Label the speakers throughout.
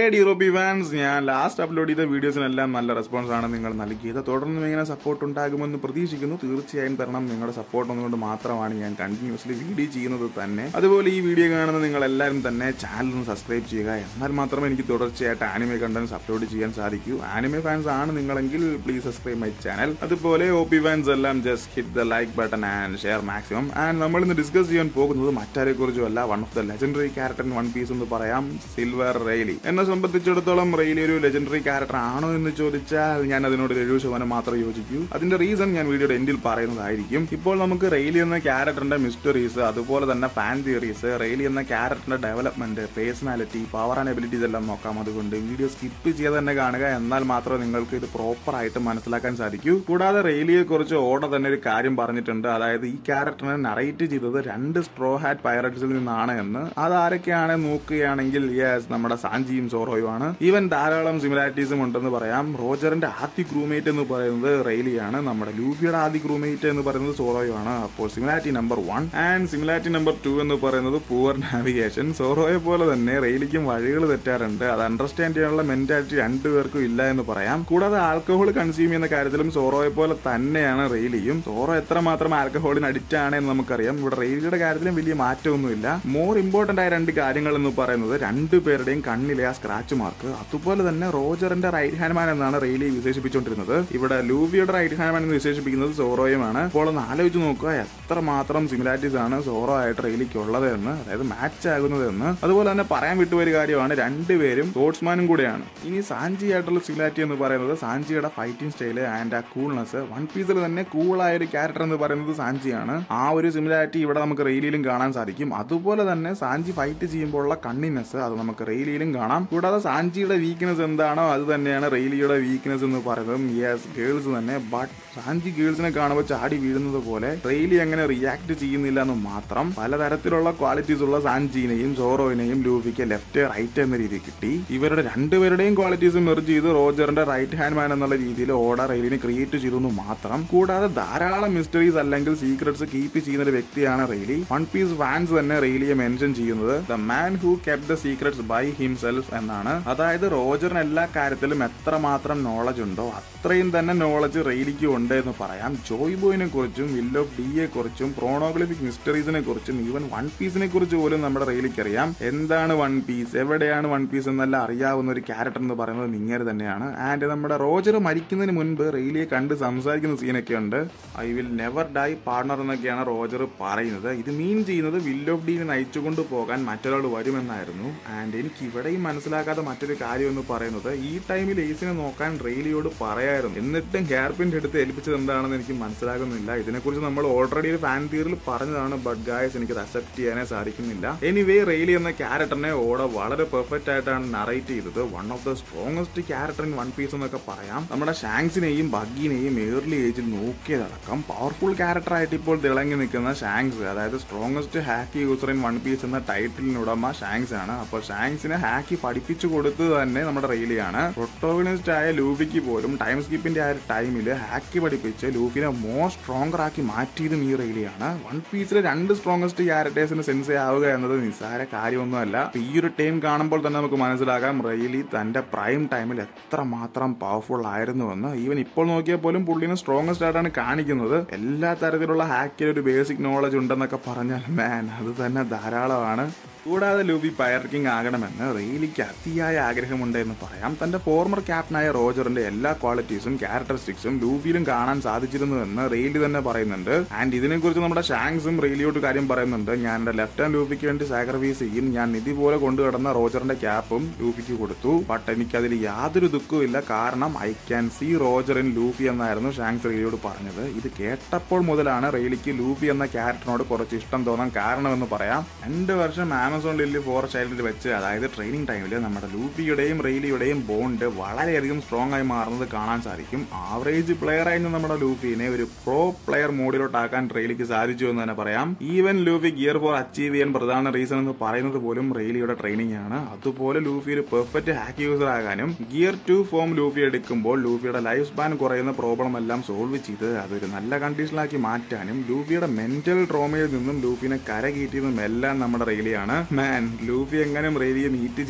Speaker 1: ഡിറോബി fans ഞാൻ last upload ചെയ്ത വീഡിയോസിനെല്ലാം നല്ല റെസ്പോൺസ് ആണ് നിങ്ങൾ നൽകിയത് തുടർന്നും ഇങ്ങനെ സപ്പോർട്ട് ഉണ്ടാകുമെന്ന് പ്രതീക്ഷിക്കുന്നു തീർച്ചയായും തരണം നിങ്ങളുടെ സപ്പോർട്ട് ഒന്നുകൊണ്ട് മാത്രമാണ് ഞാൻ കണ്ടിന്യൂസ്ലി വീഡിയോ ചെയ്യുന്നത് തന്നെ അതുപോലെ ഈ വീഡിയോ കാണുന്ന നിങ്ങൾ എല്ലാവരും തന്നെ ചാനൽ ഒന്ന് സബ്സ്ക്രൈബ് ചെയ്യുക എന്നാൽ മാത്രമേ എനിക്ക് തുടർച്ചയായിട്ട് ആനിമെ കണ്ടൻസ് അപ്ലോഡ് ചെയ്യാൻ സാധിക്കൂ ആനിമെ ഫാൻസ് ആണ് നിങ്ങളെങ്കിൽ പ്ലീസ് സബ്സ്ക്രൈബ് മൈ ചാനൽ അതുപോലെ ഒ പി ഫാൻസ് എല്ലാം just hit the like button and share maximum and നമ്മൾ ഇന്ന് ഡിസ്കസ് ചെയ്യാൻ പോകുന്നത് മറ്റാരെ കുറിച്ചും അല്ല one of the legendary character One Piece എന്ന് പറയാം സിൽവർ റെയിലി എന്നെ സംബന്ധിച്ചിടത്തോളം റെയിലി ഒരു ലെജൻഡറി ക്യാരക്ടർ ആണോ എന്ന് ചോദിച്ചാൽ ഞാൻ അതിനോട് ഒരു എഴുപത് ശതമാനം മാത്രമേ യോജിക്കൂ അതിന്റെ റീസൺ ഞാൻ വീഡിയോയുടെ എൻഡിൽ പറയുന്നതായിരിക്കും ഇപ്പോൾ നമുക്ക് റെയിലി എന്ന ക്യാരക്ടറിന്റെ മിസ്റ്ററീസ് അതുപോലെ തന്നെ ഫാൻ തിയറീസ് റെയിലി എന്ന ക്യാരക്ടറിന്റെ development personality power and abilities എല്ലാം നോക്കാം അതുകൊണ്ട് വീഡിയോ സ്കിപ്പ് ചെയ്ത് തന്നെ കാണുക എന്നാൽ മാത്രമേ നിങ്ങൾക്ക് ഇത് പ്രോപ്പർ ആയിട്ട് മനസ്സിലാക്കാൻ സാധിക്കൂ കൂടാതെ റെയിലിയെ കുറിച്ച് ഓട തന്നെ ഒരു കാര്യം പറഞ്ഞിട്ടുണ്ട് അതായത് ഈ ക്യാരക്ടറിനെ നറേറ്റ് ചെയ്തത് രണ്ട് സ്ട്രോ ഹാറ്റ് പൈററ്റ്സിൽ നിന്നാണ് എന്ന് അത് ആരൊക്കെയാണ് നോക്കുകയാണെങ്കിൽ യെസ് നമ്മുടെ സാഞ്ചിയും സോറോയുമാണ് ഈവൻ ധാരാളം സിമിലാരിറ്റീസും ഉണ്ടെന്ന് പറയാം റോജറിന്റെ ആദ്യ ക്രൂമേറ്റ് എന്ന് പറയുന്നത് റെയിലിയാണ് നമ്മുടെ ലൂഫിയുടെ ആദ്യ ക്രൂമേറ്റ് എന്ന് പറയുന്നത് സോറോയുമാണ് അപ്പോൾ similarity number one and similarity number two എന്ന് പറയുന്നത് പൂവർ നാവിഗേഷൻ സോറോയെ പോലെ തന്നെ റെയിലിക്കും വഴികൾ തെറ്റാറുണ്ട് അത് അണ്ടർസ്റ്റാൻഡ് ചെയ്യാനുള്ള മെന്റാലിറ്റി രണ്ടുപേർക്കും ഇല്ല എന്ന് പറയാം കൂടാതെ ആൽക്കഹോൾ കൺസ്യൂം ചെയ്യുന്ന കാര്യത്തിലും സോറോയെ പോലെ തന്നെയാണ് റെയിലിയും സോറോ എത്രമാത്രം ആൽക്കഹോളിന് അഡിക്റ്റ് ആണ് എന്ന് നമുക്കറിയാം ഇവിടെ റെയിലിയുടെ കാര്യത്തിലും വലിയ മാറ്റമൊന്നുമില്ല മോർ ഇമ്പോർട്ടന്റ് ആയ രണ്ട് കാര്യങ്ങൾ എന്ന് പറയുന്നത് രണ്ടുപേരുടെയും കണ്ണിലെ ആ സ്ക്രാച്ച് മാർക്ക് അതുപോലെ തന്നെ റോജറിന്റെ റൈറ്റ് ഹാൻഡ് മാൻ എന്നാണ് റെയിലി വിശേഷിപ്പിച്ചുകൊണ്ടിരുന്നത് ഇവിടെ ലൂവിയുടെ റൈറ്റ് ഹാൻഡ് മാൻ എന്ന് വിശേഷിപ്പിക്കുന്നത് സോറോയുമാണ് അപ്പോൾ ഒന്ന് ആലോചിച്ച് നോക്കുക എത്രമാത്രം സിമിലാരിറ്റീസ് ആണ് സോറോ ആയിട്ട് റെയിലിക്ക് ഉള്ളത് എന്ന് അതായത് മാച്ച് ആകുന്നത് എന്ന് അതുപോലെ തന്നെ പറയാൻ വിട്ടുപോയ ഒരു കാര്യമാണ് രണ്ടുപേരും സ്പോർട്സ്മാനും കൂടെയാണ് ഇനി സാഞ്ചി ആയിട്ടുള്ള സിമിലാരിറ്റി എന്ന് പറയുന്നത് സാഞ്ചിയുടെ ഫൈറ്റിംഗ് സ്റ്റൈല് ആൻഡ് ആ കൂൾനെസ് വൺ പീസിൽ തന്നെ കൂളായ ഒരു ക്യാരക്ടർ എന്ന് പറയുന്നത് സാഞ്ചിയാണ് ആ ഒരു സിമിലാരിറ്റി ഇവിടെ നമുക്ക് റെയിലിലും കാണാൻ സാധിക്കും അതുപോലെ തന്നെ സാഞ്ചി ഫൈറ്റ് ചെയ്യുമ്പോഴുള്ള കണ്ണിനെസ് അത് നമുക്ക് റെയിലിയിലും കാണാം കൂടാതെ സാഞ്ചിയുടെ വീക്ക്നെസ് എന്താണോ അത് തന്നെയാണ് റെയിലിയുടെ വീക്ക്നെസ് എന്ന് പറയുന്നത് യെസ് ഗേൾസ് തന്നെ ബട്ട് സാഞ്ചി ഗേൾസിനെ കാണുമ്പോൾ ചാടി വീഴുന്നത് പോലെ റെയിലി അങ്ങനെ റിയാക്ട് ചെയ്യുന്നില്ല എന്ന് മാത്രം പലതരത്തിലുള്ള ക്വാളിറ്റീസ് ഉള്ള സാഞ്ചിനെയും സോറോയിനെയും ലൂഫിക്ക് ലെഫ്റ്റ് റൈറ്റ് എന്ന രീതി കിട്ടി ഇവരുടെ രണ്ടുപേരുടെയും ക്വാളിറ്റീസ് മെർജ് ചെയ്ത് റോജറിന്റെ റൈറ്റ് ഹാൻഡ് മാൻ എന്നുള്ള രീതിയിൽ ഓട റെയിലിനെ ക്രിയേറ്റ് ചെയ്തു എന്ന് മാത്രം കൂടാതെ ധാരാളം മിസ്റ്ററീസ് അല്ലെങ്കിൽ സീക്രട്സ് കീപ്പ് ചെയ്യുന്ന ഒരു വ്യക്തിയാണ് റെയിലി വൺ പീസ് ഫാൻസ് തന്നെ റെയിലിയെ മെൻഷൻ ചെയ്യുന്നത് the man who kept the secrets by himself എന്നാണ് അതായത് റോജറിന് എല്ലാ കാര്യത്തിലും എത്രമാത്രം നോളജ് ഉണ്ടോ അത്രയും തന്നെ നോളജ് റെയിലിക്ക് ഉണ്ട് എന്ന് പറയാം ജോയ് ബോയിനെ കുറിച്ചും വിൽ ഓഫ് ഡിയെ കുറിച്ചും പ്രോണോഗ്രാഫിക് മിസ്റ്ററീസിനെ കുറിച്ചും ഈവൻ വൺ പീസിനെ കുറിച്ച് പോലും നമ്മുടെ റെയിലിക്ക് അറിയാം എന്താണ് വൺ പീസ് എവിടെയാണ് വൺ പീസ് എന്നെല്ലാം അറിയാവുന്ന ഒരു ക്യാരക്ടർ എന്ന് പറയുന്നത് നിങ്ങര് തന്നെയാണ് ആൻഡ് നമ്മുടെ റോജർ മരിക്കുന്നതിന് മുൻപ് റെയിലിയെ കണ്ട് സംസാരിക്കുന്ന സീനൊക്കെ ഉണ്ട് I will never die partner എന്നൊക്കെയാണ് റോജർ പറയുന്നത് ഇത് മീൻ ചെയ്യുന്നത് വിൽ ഓഫ് ഡീനെ നയിച്ചുകൊണ്ട് പോകാൻ മറ്റൊരാൾ വരുമെന്നായിരുന്നു ആൻഡ് എനിക്ക് ഇവിടെയും മനസ്സിലാക്കാത്ത മറ്റൊരു കാര്യം എന്ന് പറയുന്നത് ഈ ടൈമിൽ ഏസിനെ നോക്കാൻ റെയിലിയോട് പറയായിരുന്നു എന്നിട്ടും ഹെയർപിൻ്റെ എടുത്ത് ഏൽപ്പിച്ചത് എന്താണെന്ന് എനിക്ക് മനസ്സിലാകുന്നില്ല ഇതിനെക്കുറിച്ച് നമ്മൾ ഓൾറെഡി ഒരു ഫാൻ തിയറിൽ പറഞ്ഞതാണ് ബട്ട് ഗായസ് എനിക്ക് അക്സെപ്റ്റ് ചെയ്യാനേ സാധിക്കുന്നില്ല എനിവേ റെയിലി എന്ന ക്യാരക്ടറിനെ ഓട വളരെ പെർഫെക്റ്റ് ആയിട്ടാണ് നറേറ്റ് ചെയ്തത് one of the strongest character in One Piece എന്നൊക്കെ പറയാം നമ്മുടെ ഷാങ്സിനെയും ബഗ്ഗിനെയും ഏർലി ഏജിൽ നോക്കിയതടക്കം പവർഫുൾ ക്യാരക്ടർ ആയിട്ട് ഇപ്പോൾ തിളങ്ങി നിൽക്കുന്ന ഷാങ്സ് അതായത് strongest haki user in One Piece എന്ന ടൈറ്റിലിനുടമ ഷാങ്സ് ആണ് അപ്പോൾ ഷാങ്സിനെ ഹാക്കി പഠിപ്പിച്ചു കൊടുത്തത് തന്നെ നമ്മുടെ റെയിലിയാണ് പ്രൊട്ടോഗണിസ്റ്റ് ആയ ലൂഫിക്ക് പോലും ടൈം സ്കിപ്പിന്റെ ആ ഒരു ടൈമിൽ ഹാക്കി പഠിപ്പിച്ച് ലൂഫിനെ മോർ സ്ട്രോങ്ങർ ആക്കി മാറ്റിയതും ഈ റെയിലിയാണ് വൺ പീസിലെ രണ്ട് സ്ട്രോങ്ങസ്റ്റ് ക്യാരക്ടേഴ്സിന് സെൻസ് ആവുക എന്നത് നിസ്സാര കാര്യമൊന്നുമല്ല ഈ ഒരു ടൈം കാണുമ്പോൾ തന്നെ നമുക്ക് മനസ്സിലാക്കാം റെയിലി തന്റെ പ്രൈം ടൈമിൽ എത്രമാത്രം പവർഫുൾ ആയിരുന്നുവെന്ന് ഈവൻ ഇപ്പോൾ നോക്കിയാൽ പോലും പുള്ളിനെ സ്ട്രോങ്ങസ്റ്റ് ആയിട്ടാണ് കാണിക്കുന്നത് എല്ലാ തരത്തിലുള്ള ഹാക്കിൽ ഒരു ബേസിക് നോളജ് ഉണ്ടെന്നൊക്കെ പറഞ്ഞാൽ മാൻ അത് തന്നെ ധാരാളമാണ് കൂടാതെ ലൂബി പയർ കിങ് ആകണമെന്ന് റെയിലിക്ക് അതിയായ ആഗ്രഹമുണ്ട് എന്ന് പറയാം തന്റെ ഫോർമർ ക്യാപ്റ്റനായ റോജറിന്റെ എല്ലാ ക്വാളിറ്റീസും ക്യാരക്ടറിസ്റ്റിക്സും ലൂബിയിലും കാണാൻ സാധിച്ചിരുന്നുവെന്ന് റെയിലി തന്നെ പറയുന്നുണ്ട് ആൻഡ് ഇതിനെക്കുറിച്ച് നമ്മുടെ ഷാങ്സും റെയിലിയോട്ട് കാര്യം പറയുന്നുണ്ട് ഞാൻ എന്റെ ലെഫ്റ്റ് ഹാൻഡ് ലൂഫിക്ക് വേണ്ടി സാക്രിഫൈസ് ചെയ്യും ഞാൻ നിധി പോലെ കൊണ്ടുകിടന്ന റോജറിന്റെ ക്യാപ്പും ലൂഫിക്ക് കൊടുത്തു ബട്ട് എനിക്കതിൽ യാതൊരു ദുഃഖവും ഇല്ല കാരണം I can see Roger in Luffy എന്നായിരുന്നു ഷാങ്സ് റെയിലിയോട് പറഞ്ഞത് ഇത് കേട്ടപ്പോൾ മുതലാണ് റെയിലിക്ക് ലൂഫി എന്ന ക്യാരക്ടറിനോട് കുറച്ച് ഇഷ്ടം തോന്നാൻ കാരണമെന്ന് പറയാം രണ്ട് വർഷം ആമസോൺ ലില്ലി ഫോർ ചൈൽഡിൽ വെച്ച് അതായത് ട്രെയിനിങ് ടൈമിൽ നമ്മുടെ ലൂഫിയുടെയും റെയിലിയുടെയും ബോണ്ട് വളരെയധികം സ്ട്രോങ് ആയി മാറുന്നത് കാണാൻ സാധിക്കും ആവറേജ് പ്ലെയർ ആയിരുന്ന നമ്മുടെ ലൂഫിനെ ഒരു പ്രോ പ്ലെയർ മോഡിലോട്ടാക്കാൻ റെയിലിക്ക് സാധിച്ചു എന്ന് തന്നെ പറയാം even Luffy gear four achieve ചെയ്യാൻ പ്രധാന റീസൺ എന്ന് പറയുന്നത് പോലും റെയിലിയുടെ ട്രെയിനിങ് ആണ് അതുപോലെ ലൂഫി ഒരു പെർഫെക്റ്റ് ഹാക്ക് യൂസർ ആകാനും ഗിയർ ടു ഫോം ലൂഫി എടുക്കുമ്പോൾ ലൂഫിയുടെ ലൈഫ് സ്പാൻ കുറയുന്ന പ്രോബ്ലം എല്ലാം സോൾവ് ചെയ്ത് അതൊരു നല്ല കണ്ടീഷനിലാക്കി മാറ്റാനും ലൂഫിയുടെ മെന്റൽ ട്രോമയിൽ നിന്നും ലൂഫിനെ കരകീറ്റിയതും എല്ലാം നമ്മുടെ റെയിലിയാണ് മാൻ ലൂഫി എങ്ങനെ റെയിലിയെ മീറ്റ് ചെയ്ത പോകും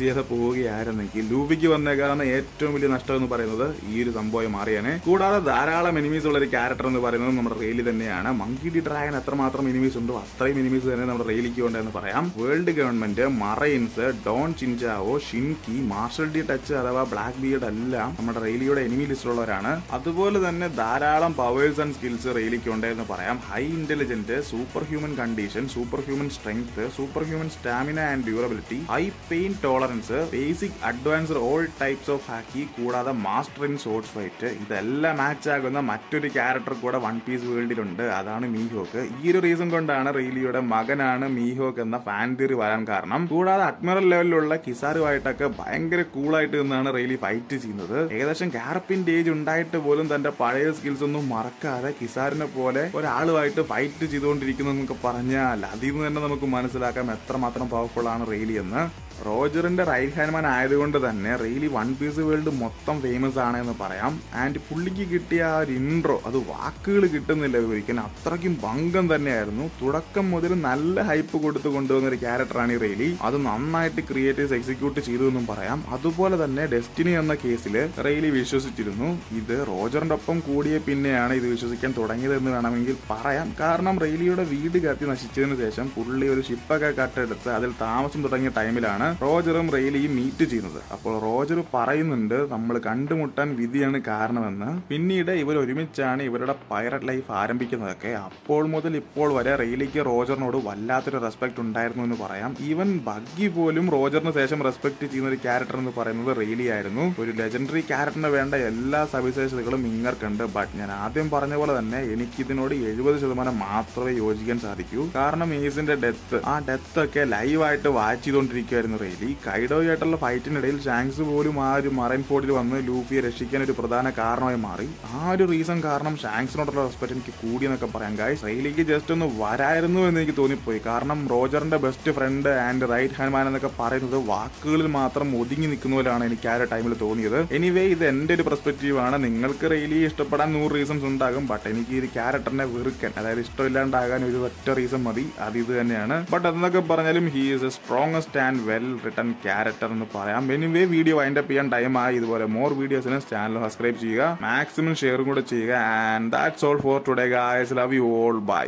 Speaker 1: പോവുകയായിരുന്നെങ്കിൽ ലൂഫിക്ക് വന്നേക്കാവുന്ന ഏറ്റവും വലിയ നഷ്ടം എന്ന് പറയുന്നത് ഈ ഒരു സംഭവം മാറിയാണ് കൂടാതെ ധാരാളം എനിമീസ് ഉള്ള ഒരു ക്യാരക്ടർ എന്ന് പറയുന്നത് നമ്മുടെ റെയിലി തന്നെയാണ് മങ്കി ഡി ഡ്രാഗൺ എത്രമാത്രം എനിമീസ് ഉണ്ടോ അത്രയും എനിമീസ് തന്നെ നമ്മുടെ റെയിലിക്ക് ഉണ്ടെന്ന് പറയാം world government marines Don Chinjao Shiki Marshall D Teach അഥവാ ബ്ലാക്ക് ബിയർഡ് എല്ലാം നമ്മുടെ റെയിലിയുടെ എനിമി ലിസ്റ്റിലുള്ളവരാണ് അതുപോലെ തന്നെ ധാരാളം പവേഴ്സ് ആൻഡ് സ്കിൽസ് റെയിലിക്ക് ഉണ്ടെന്ന് പറയാം high intelligent super human condition super human strength super human stamina and durability high pain tolerance basic advanced all types of haki കൂടാതെ മാസ്റ്റർ ഇൻ സോർട്സ് ഫൈറ്റ് ഇതെല്ലാം മാച്ച് ആകുന്ന മറ്റൊരു ക്യാരക്ടർ കൂടെ one piece വേൾഡിലുണ്ട് അതാണ് മീഹോക്ക് ഈ ഒരു റീസൺ കൊണ്ടാണ് റെയിലിയുടെ മകനാണ് മീഹോക്ക് എന്ന ഫാൻ തിയറി വരാൻ കാരണം കൂടാതെ അഡ്മിറൽ ലെവലിലുള്ള കിസാറുമായിട്ടൊക്കെ ഭയങ്കര കൂളായിട്ട് നിന്നാണ് റെയിലി ഫൈറ്റ് ചെയ്യുന്നത് ഏകദേശം ക്യാരപ്പിന്റെ ഏജ് ഉണ്ടായിട്ട് പോലും തന്റെ പഴയ സ്കിൽസ് ഒന്നും മറക്കാതെ കിസാറിനെ പോലെ ഒരാളുമായിട്ട് ഫൈറ്റ് ചെയ്തുകൊണ്ടിരിക്കുന്നു എന്നൊക്കെ പറഞ്ഞാൽ അതിൽ നിന്ന് തന്നെ നമുക്ക് മനസ്സിലാക്കാം എത്രമാത്രം പവർഫുൾ ആണ് റെയിലി എന്ന് റോജറിന്റെ റൈറ്റ് ഹാൻഡ്മാൻ ആയതുകൊണ്ട് തന്നെ റെയിലി വൺ പീസ് വേൾഡ് മൊത്തം ഫേമസ് ആണ് എന്ന് പറയാം ആൻഡ് പുള്ളിക്ക് കിട്ടിയ ആ ഒരു ഇൻട്രോ അത് വാക്കുകൾ കിട്ടുന്നില്ല വിവരിക്കാൻ അത്രയ്ക്കും ഭംഗം തന്നെയായിരുന്നു തുടക്കം മുതൽ നല്ല ഹൈപ്പ് കൊടുത്തു കൊണ്ടുവന്ന ഒരു ക്യാരക്ടറാണ് ഈ റെയിലി അത് നന്നായിട്ട് ക്രിയേറ്റീവ്സ് എക്സിക്യൂട്ട് ചെയ്തു എന്നും പറയാം അതുപോലെ തന്നെ ഡെസ്റ്റിനി എന്ന കേസിൽ റെയിലി വിശ്വസിച്ചിരുന്നു ഇത് റോജറിന്റെ ഒപ്പം കൂടിയ പിന്നെയാണ് ഇത് വിശ്വസിക്കാൻ തുടങ്ങിയതെന്ന് വേണമെങ്കിൽ പറയാം കാരണം റെയിലിയുടെ വീട് കത്തി നശിച്ചതിന് ശേഷം പുള്ളി ഒരു ഷിപ്പൊക്കെ കട്ടെടുത്ത് അതിൽ താമസം തുടങ്ങിയ ടൈമിലാണ് റോജറും റെയിലിയും മീറ്റ് ചെയ്യുന്നത് അപ്പോൾ റോജർ പറയുന്നുണ്ട് നമ്മൾ കണ്ടുമുട്ടാൻ വിധിയാണ് കാരണമെന്ന് പിന്നീട് ഇവർ ഒരുമിച്ചാണ് ഇവരുടെ പൈററ്റ് ലൈഫ് ആരംഭിക്കുന്നതൊക്കെ അപ്പോൾ മുതൽ ഇപ്പോൾ വരെ റെയിലിക്ക് റോജറിനോട് വല്ലാത്തൊരു റെസ്പെക്ട് ഉണ്ടായിരുന്നു എന്ന് പറയാം ഈവൻ ബഗ്ഗി പോലും റോജറിന് ശേഷം റെസ്പെക്ട് ചെയ്യുന്ന ഒരു ക്യാരക്ടർ എന്ന് പറയുന്നത് റെയിലി ആയിരുന്നു ഒരു ലെജൻഡറി ക്യാരക്ടറിന് വേണ്ട എല്ലാ സവിശേഷതകളും ഇങ്ങർക്കുണ്ട് ബട്ട് ഞാൻ ആദ്യം പറഞ്ഞ പോലെ തന്നെ എനിക്ക് ഇതിനോട് എഴുപത് ശതമാനം മാത്രമേ യോജിക്കാൻ സാധിക്കൂ കാരണം ഏസിന്റെ ഡെത്ത് ആ ഡെത്ത് ഒക്കെ ലൈവായിട്ട് വാച്ച് ചെയ്തുകൊണ്ടിരിക്കുകയായിരുന്നു റെയിലി കൈഡോയായിട്ടുള്ള ഫൈറ്റിനിടയിൽ ഷാങ്സ് പോലും ആ ഒരു മറൈൻ ഫോർട്ടിൽ വന്ന് ലൂഫിയെ രക്ഷിക്കാൻ ഒരു പ്രധാന കാരണമായി മാറി ആ ഒരു റീസൺ കാരണം ഷാങ്സിനോടുള്ള റെസ്പെക്ട് എനിക്ക് കൂടിയെന്നൊക്കെ പറയാം ഗായ്സ് റെയിലിക്ക് ജസ്റ്റ് ഒന്ന് വരായിരുന്നു എന്ന് എനിക്ക് തോന്നിപ്പോയി കാരണം റോജറിന്റെ best friend and right hand man എന്നൊക്കെ പറയുന്നത് വാക്കുകളിൽ മാത്രം ഒതുങ്ങി നിൽക്കുന്ന പോലെയാണ് എനിക്ക് ആ ഒരു ടൈമിൽ തോന്നിയത് എനിവേ ഇത് എന്റെ ഒരു പെർസ്പെക്റ്റീവ് ആണ് നിങ്ങൾക്ക് റെയിലി ഇഷ്ടപ്പെടാൻ നൂറ് റീസൺസ് ഉണ്ടാകും ബട്ട് എനിക്ക് ഈ ക്യാരക്ടറിനെ വെറുക്കാൻ അതായത് ഇഷ്ടമില്ലാണ്ടാകാൻ ഒരു ഒറ്റ റീസൺ മതി അത് ഇത് തന്നെയാണ് ബട്ട് എന്നൊക്കെ പറഞ്ഞാലും he is a strongest and well written character എന്ന് പറയാം എനിവേ വീഡിയോ വൈൻഡപ്പ് ചെയ്യാൻ ടൈം ആയി ഇതുപോലെ മോർ വീഡിയോസിന് ചാനൽ സബ്സ്ക്രൈബ് ചെയ്യുക മാക്സിമം ഷെയറും കൂടെ ചെയ്യുക and that's all for today guys love you all bye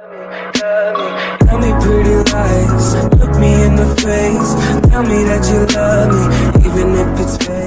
Speaker 2: Tell me pretty lies, look me in the face. Tell me that you love me, even if it's fake.